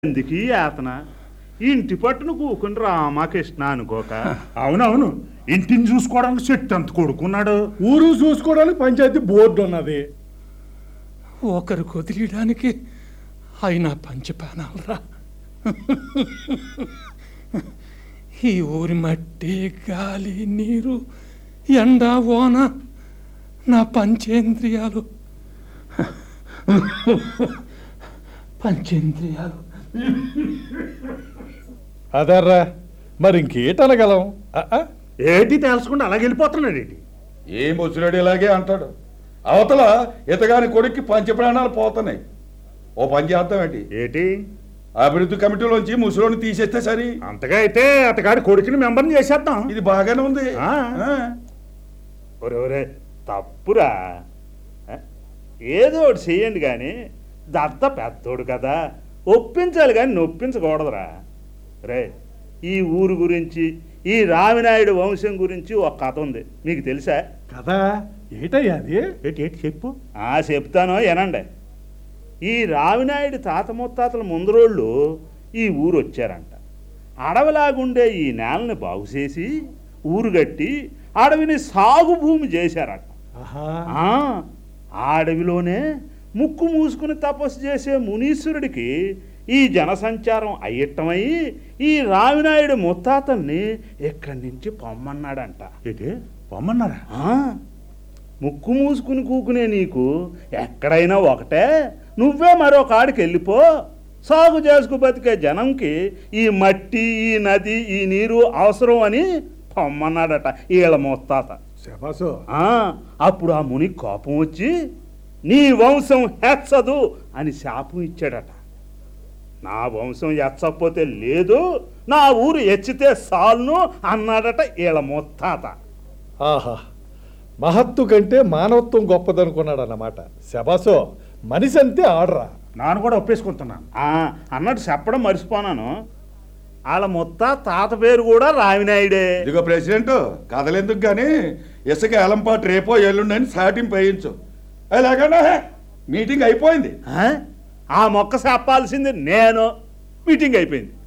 ఎందుకు ఈ యాతన ఇంటి పట్టును కూకుని రామకృష్ణ అనుకోక అవునవును ఇంటిని చూసుకోవడానికి చెట్టు అంత కొడుకున్నాడు ఊరు చూసుకోవడానికి పంచాయతీ బోర్డు ఉన్నది ఒకరు కుదిరియడానికి అయినా పంచపానాలరా ఈ ఊరి మట్టి గాలి నీరు ఎండ ఓన నా పంచేంద్రియాలు పంచేంద్రియాలు అదర్రా మరి ఇంకేటనగలం ఆ, ఆ? ఏటి తెలుసుకుంటే అలాగే వెళ్ళిపోతున్నాడు ఏంటి ఏ ముసలాడు ఇలాగే అంటాడు అవతల ఇతగాని కొడుక్కి పంచప్రాణాలు పోతున్నాయి ఓ పని చేద్దాం ఏంటి ఏటి అభివృద్ధి కమిటీలోంచి ముసలోని తీసేస్తే సరి అంతగా అయితే అతగాడి కొడుకుని మెంబర్ని చేసేద్దాం ఇది బాగానే ఉంది ఆ. ఆ. ఒరే ఒరే తప్పురా ఆ? ఏదో ఒకటి చెయ్యండి కానీ దత్త పెద్దోడు కదా ఒప్పించాలి కానీ నొప్పించకూడదురా రే ఈ ఊరు గురించి ఈ రామినాయుడు వంశం గురించి ఒక కథ ఉంది మీకు తెలుసా కదా ఏటయ్యా అది ఏటి ఏటి చెప్పు ఆ చెప్తానో వినండి ఈ రావినాయుడు తాత ముత్తాతల ముందరోళ్ళు ఈ ఊరు వచ్చారంట అడవిలాగుండే ఈ నేలని బాగు చేసి ఊరు కట్టి అడవిని సాగు భూమి చేశారట ఆహా ఆ, ఆ అడవిలోనే ముక్కు మూసుకుని తపస్సు చేసే మునీశ్వరుడికి ఈ జనసంచారం అయ్యట్టమై ఈ రావినాయుడు ముత్తాతల్ని ఇక్కడి నుంచి పొమ్మన్నాడంట ఏటి పొమ్మన్నారా ఆ, ముక్కు మూసుకుని కూకునే నీకు ఎక్కడైనా ఒకటే నువ్వే మరో కాడికి వెళ్ళిపో సాగు చేసుకు బతికే జనంకి ఈ మట్టి ఈ నది ఈ నీరు అవసరం అని పొమ్మన్నాడట ఈళ్ళ ముత్తాత శబాసు ఆ, అప్పుడు ఆ ముని కోపం వచ్చి నీ వంశం హెచ్చదు అని శాపం ఇచ్చాడట నా వంశం ఎచ్చకపోతే లేదు నా ఊరు ఎచ్చితే సాల్ను అన్నాడట ఈళ్ళ ముత్తాత ఆహా మహత్తు కంటే మానవత్వం గొప్పదనుకున్నాడు అన్నమాట శబాసు మనిషి అంతే ఆడరా నాన్న కూడా ఒప్పేసుకుంటున్నాను ఆ, అన్నట్టు చెప్పడం మర్చిపోనాను వాళ్ళ ముత్త తాత పేరు కూడా రావినాయుడే ఇదిగో ప్రెసిడెంట్ కథలెందుకు కానీ ఇసుక ఎలంపాటు రేపో ఎల్లుండని సాటింపు వేయించు అలాగనా మీటింగ్ అయిపోయింది ఆ? ఆ మొక్క చెప్పాల్సింది నేను మీటింగ్ అయిపోయింది